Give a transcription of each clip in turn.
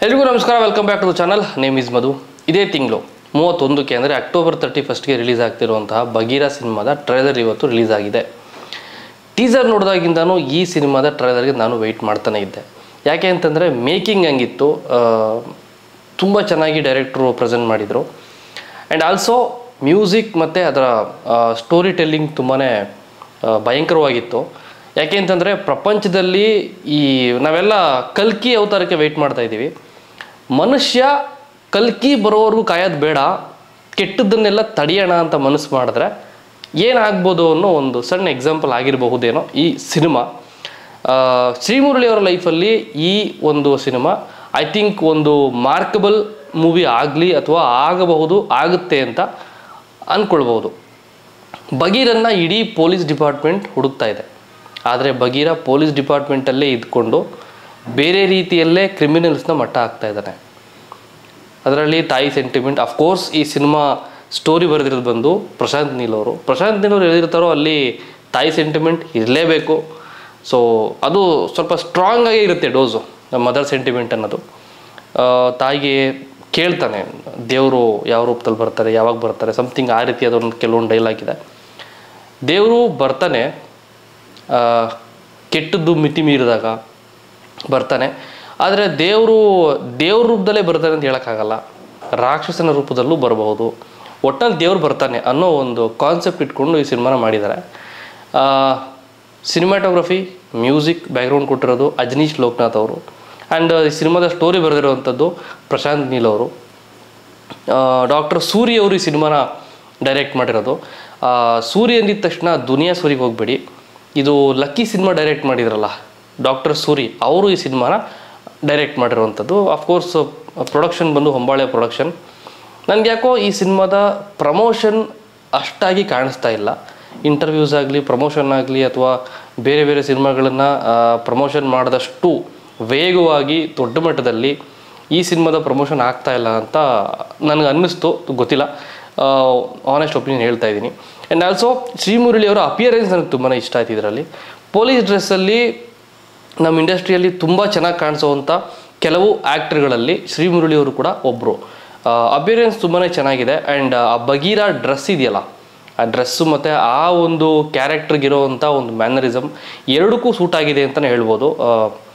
ಎಲ್ರಿಗೂ ನಮಸ್ಕಾರ welcome back to the channel name is Madhu ಇದೇ ತಿಂಗಳು ಮೂವತ್ತೊಂದಕ್ಕೆ ಅಂದರೆ ಅಕ್ಟೋಬರ್ ತರ್ಟಿ ಫಸ್ಟ್ಗೆ ರಿಲೀಸ್ ಆಗ್ತಿರುವಂತಹ ಬಗೀರಾ ಸಿನಿಮಾದ ಟ್ರೈಲರ್ ಇವತ್ತು ರಿಲೀಸ್ ಆಗಿದೆ ಟೀಸರ್ ನೋಡಿದಾಗಿಂದನೂ ಈ ಸಿನಿಮಾದ ಟ್ರೈಲರ್ಗೆ ನಾನು ವೆಯ್ಟ್ ಮಾಡ್ತಾನೆ ಇದ್ದೆ ಯಾಕೆ ಅಂತಂದರೆ ಮೇಕಿಂಗ್ ಹಂಗಿತ್ತು ತುಂಬ ಚೆನ್ನಾಗಿ ಡೈರೆಕ್ಟ್ರು ಪ್ರೆಸೆಂಟ್ ಮಾಡಿದರು ಆ್ಯಂಡ್ ಆಲ್ಸೋ ಮ್ಯೂಸಿಕ್ ಮತ್ತು ಅದರ ಸ್ಟೋರಿ ಟೆಲ್ಲಿಂಗ್ ತುಂಬಾ ಭಯಂಕರವಾಗಿತ್ತು ಯಾಕೆ ಅಂತಂದರೆ ಪ್ರಪಂಚದಲ್ಲಿ ಈ ನಾವೆಲ್ಲ ಕಲ್ಕಿ ಅವತಾರಕ್ಕೆ ವೆಯ್ಟ್ ಮಾಡ್ತಾ ಇದ್ದೀವಿ ಮನುಷ್ಯ ಕಲ್ಕಿ ಬರೋವರೆಗೂ ಕಾಯೋದು ಬೇಡ ಕೆಟ್ಟದ್ದನ್ನೆಲ್ಲ ತಡೆಯೋಣ ಅಂತ ಮನಸ್ಸು ಮಾಡಿದ್ರೆ ಏನಾಗ್ಬೋದು ಅನ್ನೋ ಒಂದು ಸಣ್ಣ ಎಕ್ಸಾಂಪಲ್ ಆಗಿರಬಹುದೇನೋ ಈ ಸಿನಿಮಾ ಆ, ಶ್ರೀಮುರಳಿ ಅವರ ಲೈಫಲ್ಲಿ ಈ ಒಂದು ಸಿನಿಮಾ ಐ ಥಿಂಕ್ ಒಂದು ಮಾರ್ಕಬಲ್ ಮೂವಿ ಆಗಲಿ ಅಥವಾ ಆಗಬಹುದು ಆಗುತ್ತೆ ಅಂತ ಅಂದ್ಕೊಳ್ಬೋದು ಬಗೀರನ್ನ ಇಡೀ ಪೊಲೀಸ್ ಡಿಪಾರ್ಟ್ಮೆಂಟ್ ಹುಡುಕ್ತಾ ಇದೆ ಆದರೆ ಬಗೀರ ಪೊಲೀಸ್ ಡಿಪಾರ್ಟ್ಮೆಂಟಲ್ಲೇ ಇದ್ಕೊಂಡು ಬೇರೆ ರೀತಿಯಲ್ಲೇ ಕ್ರಿಮಿನಲ್ಸ್ನ ಮಟ್ಟ ಹಾಕ್ತಾ ಇದ್ದಾನೆ ಅದರಲ್ಲಿ ತಾಯಿ ಸೆಂಟಿಮೆಂಟ್ ಅಫ್ಕೋರ್ಸ್ ಈ ಸಿನಿಮಾ ಸ್ಟೋರಿ ಬರೆದಿರೋದು ಬಂದು ಪ್ರಶಾಂತ್ ನೀಲ್ ಅವರು ಪ್ರಶಾಂತ್ ನೀಲ್ ಅವರು ಹೇಳಿರ್ತಾರೋ ಅಲ್ಲಿ ತಾಯಿ ಸೆಂಟಿಮೆಂಟ್ ಇರಲೇಬೇಕು ಸೊ ಅದು ಸ್ವಲ್ಪ ಸ್ಟ್ರಾಂಗ್ ಆಗೇ ಇರುತ್ತೆ ಡೋಸು ಮದರ್ ಸೆಂಟಿಮೆಂಟ್ ಅನ್ನೋದು ಆ, ತಾಯಿಗೆ ಕೇಳ್ತಾನೆ ದೇವರು ಯಾವ ರೂಪದಲ್ಲಿ ಬರ್ತಾರೆ ಯಾವಾಗ ಬರ್ತಾರೆ ಸಮಥಿಂಗ್ ಆ ರೀತಿಯಾದ ಒಂದು ಕೆಲವೊಂದು ಡೈಲಾಗ್ ಇದೆ ದೇವರು ಬರ್ತಾನೆ ಆ, ಕೆಟ್ಟದ್ದು ಮಿತಿ ಮೀರಿದಾಗ ಬರ್ತಾನೆ ಆದರೆ ದೇವರು ದೇವ್ರ ರೂಪದಲ್ಲೇ ಬರ್ತಾನೆ ಅಂತ ಹೇಳೋಕ್ಕಾಗಲ್ಲ ರಾಕ್ಷಸನ ರೂಪದಲ್ಲೂ ಬರಬಹುದು ಒಟ್ಟಲ್ಲಿ ದೇವ್ರು ಬರ್ತಾನೆ ಅನ್ನೋ ಒಂದು ಕಾನ್ಸೆಪ್ಟ್ ಇಟ್ಕೊಂಡು ಈ ಸಿನಿಮಾನ ಮಾಡಿದ್ದಾರೆ ಸಿನಿಮಾಟೋಗ್ರಫಿ ಮ್ಯೂಸಿಕ್ ಬ್ಯಾಕ್ಗ್ರೌಂಡ್ ಕೊಟ್ಟಿರೋದು ಅಜನೀಶ್ ಲೋಕನಾಥ್ ಅವರು ಆ್ಯಂಡ್ ಈ ಸಿನಿಮಾದ ಸ್ಟೋರಿ ಬರೆದಿರುವಂಥದ್ದು ಪ್ರಶಾಂತ್ ನೀಲ್ ಅವರು ಡಾಕ್ಟರ್ ಸೂರಿ ಅವರು ಈ ಸಿನಿಮಾನ ಡೈರೆಕ್ಟ್ ಮಾಡಿರೋದು ಆ, ಸೂರಿ ಅಂದಿದ ತಕ್ಷಣ ದುನಿಯಾ ಸೂರಿಗೆ ಹೋಗಬೇಡಿ ಇದು ಲಕ್ಕಿ ಸಿನಿಮಾ ಡೈರೆಕ್ಟ್ ಮಾಡಿದ್ರಲ್ಲ ಡಾಕ್ಟರ್ ಸೂರಿ ಅವರು ಈ ಸಿನಿಮಾನ ಡೈರೆಕ್ಟ್ ಮಾಡಿರುವಂಥದ್ದು ಅಫ್ಕೋರ್ಸ್ ಪ್ರೊಡಕ್ಷನ್ ಬಂದು ಹೊಂಬಾಳೆ ಪ್ರೊಡಕ್ಷನ್ ನನಗೆ ಯಾಕೋ ಈ ಸಿನಿಮಾದ ಪ್ರಮೋಷನ್ ಅಷ್ಟಾಗಿ ಕಾಣಿಸ್ತಾ ಇಲ್ಲ ಇಂಟರ್ವ್ಯೂಸ್ ಆಗಲಿ ಪ್ರಮೋಷನ್ ಆಗಲಿ ಅಥವಾ ಬೇರೆ ಬೇರೆ ಸಿನಿಮಾಗಳನ್ನು ಪ್ರಮೋಷನ್ ಮಾಡಿದಷ್ಟು ವೇಗವಾಗಿ ದೊಡ್ಡ ಮಟ್ಟದಲ್ಲಿ ಈ ಸಿನಿಮಾದ ಪ್ರಮೋಷನ್ ಆಗ್ತಾ ಇಲ್ಲ ಅಂತ ನನಗೆ ಅನ್ನಿಸ್ತು ಗೊತ್ತಿಲ್ಲ ಆನೆಸ್ಟ್ ಒಪಿನಿಯನ್ ಹೇಳ್ತಾ ಇದ್ದೀನಿ ಆ್ಯಂಡ್ ಆಲ್ಸೋ ಶ್ರೀಮುರಳಿ ಅವರ ಅಪಿಯರೆನ್ಸ್ ನನಗೆ ತುಂಬಾ ಇಷ್ಟ ಆಯ್ತು ಇದರಲ್ಲಿ ಪೊಲೀಸ್ ಡ್ರೆಸ್ಸಲ್ಲಿ ನಮ್ಮ ಇಂಡಸ್ಟ್ರಿಯಲ್ಲಿ ತುಂಬ ಚೆನ್ನಾಗಿ ಕಾಣಿಸೋವಂಥ ಕೆಲವು ಆ್ಯಕ್ಟರ್ಗಳಲ್ಲಿ ಶ್ರೀಮುರಳಿ ಅವರು ಕೂಡ ಒಬ್ಬರು ಅಪಿಯರೆನ್ಸ್ ತುಂಬಾ ಚೆನ್ನಾಗಿದೆ ಆ್ಯಂಡ್ ಆ ಬಗೀರಾ ಡ್ರೆಸ್ ಇದೆಯಲ್ಲ ಆ ಡ್ರೆಸ್ಸು ಮತ್ತು ಆ ಒಂದು ಕ್ಯಾರೆಕ್ಟರ್ಗಿರೋವಂಥ ಒಂದು ಮ್ಯಾನರಿಸಮ್ ಎರಡಕ್ಕೂ ಸೂಟ್ ಆಗಿದೆ ಅಂತಲೇ ಹೇಳ್ಬೋದು ಆ,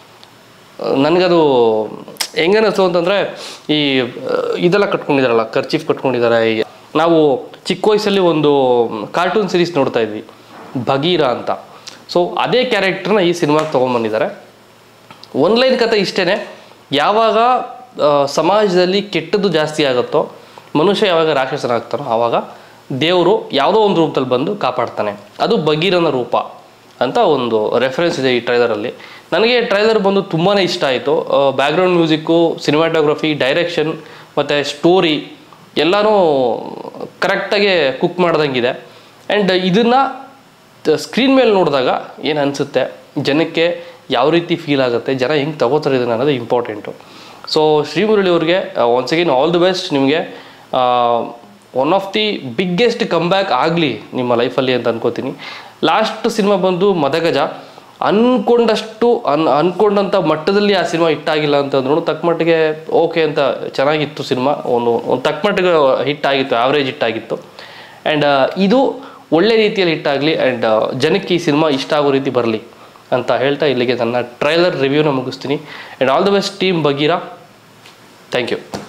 ನನಗದು ಹೆಂಗನಿಸ್ತು ಅಂತಂದರೆ ಈ ಆ, ಇದೆಲ್ಲ ಕಟ್ಕೊಂಡಿದ್ದಾರಲ್ಲ ಖರ್ಚೀಫ್ ಕಟ್ಕೊಂಡಿದ್ದಾರೆ ಈ ನಾವು ಚಿಕ್ಕ ವಯಸ್ಸಲ್ಲಿ ಒಂದು ಕಾರ್ಟೂನ್ ಸಿರೀಸ್ ನೋಡ್ತಾ ಇದ್ವಿ ಭಗೀರ ಅಂತ ಸೊ ಅದೇ ಕ್ಯಾರೆಕ್ಟರ್ನ ಈ ಸಿನಿಮಾಗೆ ತೊಗೊಂಬಂದಿದ್ದಾರೆ ಒನ್ಲೈನ್ ಕತೆ ಇಷ್ಟೇ ಯಾವಾಗ ಆ, ಸಮಾಜದಲ್ಲಿ ಕೆಟ್ಟದ್ದು ಜಾಸ್ತಿ ಆಗುತ್ತೋ ಮನುಷ್ಯ ಯಾವಾಗ ರಾಕ್ಷಸನಾಗ್ತಾನೋ ಆವಾಗ ದೇವರು ಯಾವುದೋ ಒಂದು ರೂಪದಲ್ಲಿ ಬಂದು ಕಾಪಾಡ್ತಾನೆ ಅದು ಬಗೀರನ ರೂಪ ಅಂತ ಒಂದು ರೆಫರೆನ್ಸ್ ಇದೆ ಈ ಟ್ರೈಲರಲ್ಲಿ ನನಗೆ ಟ್ರೈಲರ್ ಬಂದು ತುಂಬಾ ಇಷ್ಟ ಆಯಿತು ಬ್ಯಾಕ್ಗ್ರೌಂಡ್ ಮ್ಯೂಸಿಕ್ಕು ಸಿನಿಮಾಟೋಗ್ರಫಿ ಡೈರೆಕ್ಷನ್ ಮತ್ತು ಸ್ಟೋರಿ ಎಲ್ಲನೂ ಕರೆಕ್ಟಾಗಿ ಕುಕ್ ಮಾಡ್ದಂಗಿದೆ ಆ್ಯಂಡ್ ಇದನ್ನು ಸ್ಕ್ರೀನ್ ಮೇಲೆ ನೋಡಿದಾಗ ಏನು ಅನಿಸುತ್ತೆ ಜನಕ್ಕೆ ಯಾವ ರೀತಿ ಫೀಲ್ ಆಗುತ್ತೆ ಜನ ಹೆಂಗೆ ತಗೋತಾರೆ ಇದನ್ನು ಅನ್ನೋದು ಇಂಪಾರ್ಟೆಂಟು ಸೊ ಶ್ರೀಮುರಳಿ ಅವ್ರಿಗೆ once again all the best ನಿಮಗೆ one of the biggest comeback ಆಗಲಿ ನಿಮ್ಮ ಲೈಫಲ್ಲಿ ಅಂತ ಅನ್ಕೋತೀನಿ ಲಾಸ್ಟ್ ಸಿನಿಮಾ ಬಂದು ಮದಗಜ ಅನ್ಕೊಂಡಷ್ಟು ಅನ್ ಅನ್ಕೊಂಡಂಥ ಮಟ್ಟದಲ್ಲಿ ಆ ಸಿನಿಮಾ ಹಿಟ್ಟಾಗಿಲ್ಲ ಅಂತಂದ್ರು ತಕ್ಕ ಮಟ್ಟಿಗೆ ಓಕೆ ಅಂತ ಚೆನ್ನಾಗಿತ್ತು ಸಿನಿಮಾ ಒಂದು ಒಂದು ತಕ್ಕ ಮಟ್ಟಿಗೆ ಹಿಟ್ ಆಗಿತ್ತು ಆವ್ರೇಜ್ ಹಿಟ್ ಆಗಿತ್ತು ಆ್ಯಂಡ್ ಇದು ಒಳ್ಳೆ ರೀತಿಯಲ್ಲಿ ಹಿಟ್ ಆಗಲಿ ಆ್ಯಂಡ್ ಜನಕ್ಕೆ ಈ ಸಿನಿಮಾ ಇಷ್ಟ ಆಗೋ ರೀತಿ ಬರಲಿ ಅಂತ ಹೇಳ್ತಾ ಇಲ್ಲಿಗೆ ನನ್ನ ಟ್ರೈಲರ್ ರಿವ್ಯೂನ ಮುಗಿಸ್ತೀನಿ and all the best team Bagheera thank you